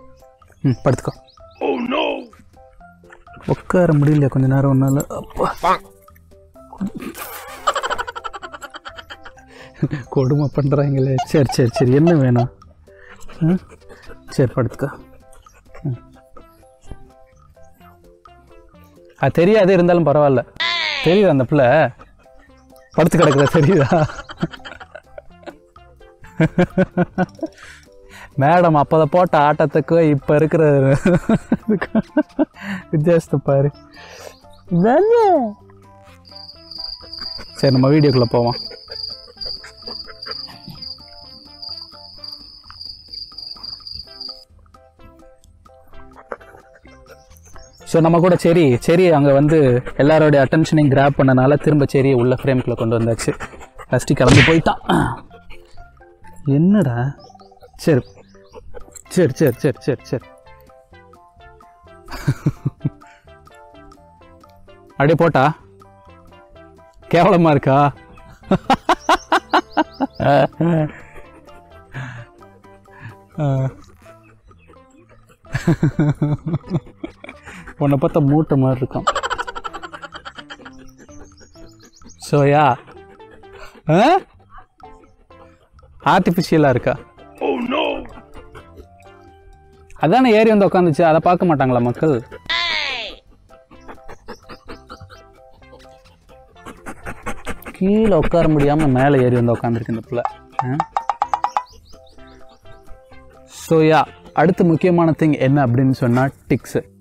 ம் படுத்துக்கோ உட்கார முடியல கொஞ்ச நேரம் ஒன்னால அப்பா கொடுமை பண்ணுறாங்களே சரி சரி சரி என்ன வேணும் ம் சரி படுத்துக்கோ ம். அது தெரியாது இருந்தாலும் பரவாயில்ல தெரியுதா அந்த பிள்ளை படுத்து கிடக்குதா தெரியுதா மேடம் அப்போதை போட்ட ஆட்டத்துக்கும் இப்போ இருக்கிற இதுக்கும் வித்தியாசத்தை பாரு வேணு. சரி நம்ம வீடியோக்குள்ளே போவோம் ஸோ நம்ம கூட செரி செரி அங்கே வந்து எல்லாரோடைய அட்டென்ஷனையும் கிராப் பண்ணனால திரும்ப செரியை உள்ள ஃப்ரேம்குள்ளே கொண்டு வந்தாச்சு ஃபஸ்ட்டு கிளம்பி போயிட்டான் என்னடா சரி சரி சரி சரி சரி சரி அப்படியே போட்டா கேவலமா இருக்கா உன்னை பார்த்தா மூட்டை மாதிரி இருக்கும் சோயா ஆர்டிஃபிஷியலாக இருக்கா அதானே ஏறி வந்து உட்காந்துச்சு அதை பார்க்க மாட்டாங்களா மக்கள் கீழே உட்கார முடியாம மேலே ஏறி வந்து உட்காந்துருக்கு இந்த பிள்ளை ஸோ யா அடுத்து முக்கியமான திங் என்ன அப்படின்னு சொன்னால் டிக்ஸு